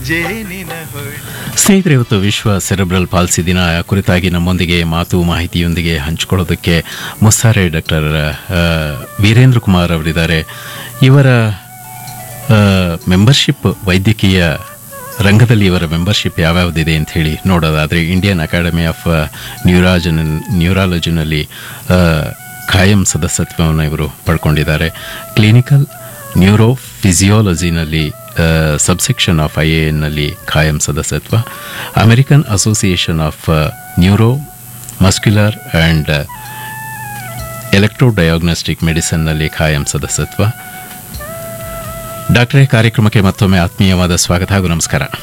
ಜೇನಿನ ಹೊಳೆ ಸ್ನೇಹಿತರೆ ಇವತ್ತು ವಿಶ್ವ ಸೆರೆಬ್ರಲ್ ಪಾಲ್ಸಿ ದಿನ ಕುರಿತಾಗಿ ನಮ್ಮೊಂದಿಗೆ ಮಾತು ಮಾಹಿತಿಯೊಂದಿಗೆ ಹಂಚಿಕೊಳ್ಳೋದಕ್ಕೆ ಮುಸ್ತಾರೆ ಡಾಕ್ಟರ್ ಆ, ವೀರೇಂದ್ರ ಕುಮಾರ್ ಅವರಿದ್ದಾರೆ ಇವರ ಮೆಂಬರ್ಶಿಪ್ ವೈದ್ಯಕೀಯ ರಂಗದಲ್ಲಿ ಇವರ ಮೆಂಬರ್ಶಿಪ್ ಯಾವ್ಯಾವುದಿದೆ ಅಂತ ಹೇಳಿ ನೋಡೋದಾದರೆ ಇಂಡಿಯನ್ ಅಕಾಡೆಮಿ ಆಫ್ ನ್ಯೂರಾಜನ್ ನ್ಯೂರಾಲಜಿನಲ್ಲಿ ಆ, ಖಾಯಂ ಸದಸ್ಯತ್ವವನ್ನು ಇವರು ಪಡ್ಕೊಂಡಿದ್ದಾರೆ ಕ್ಲಿನಿಕಲ್ ನ್ಯೂರೋ ಫಿಸಿಯಾಲಜಿನಲ್ಲಿ ಸಬ್ಸೆಕ್ಷನ್ ಆಫ್ ಐ ಎನ್ನಲ್ಲಿ ಖಾಯಂ ಸದಸ್ಯತ್ವ American association of neuromuscular and electrodiagnostic ಮೆಡಿಸಿನ್ನಲ್ಲಿ ಖಾಯಂ ಸದಸ್ಯತ್ವ ಡಾಕ್ಟರೇ ಕಾರ್ಯಕ್ರಮಕ್ಕೆ ಮತ್ತೊಮ್ಮೆ ಆತ್ಮೀಯವಾದ ಸ್ವಾಗತ ಹಾಗೂ ನಮಸ್ಕಾರ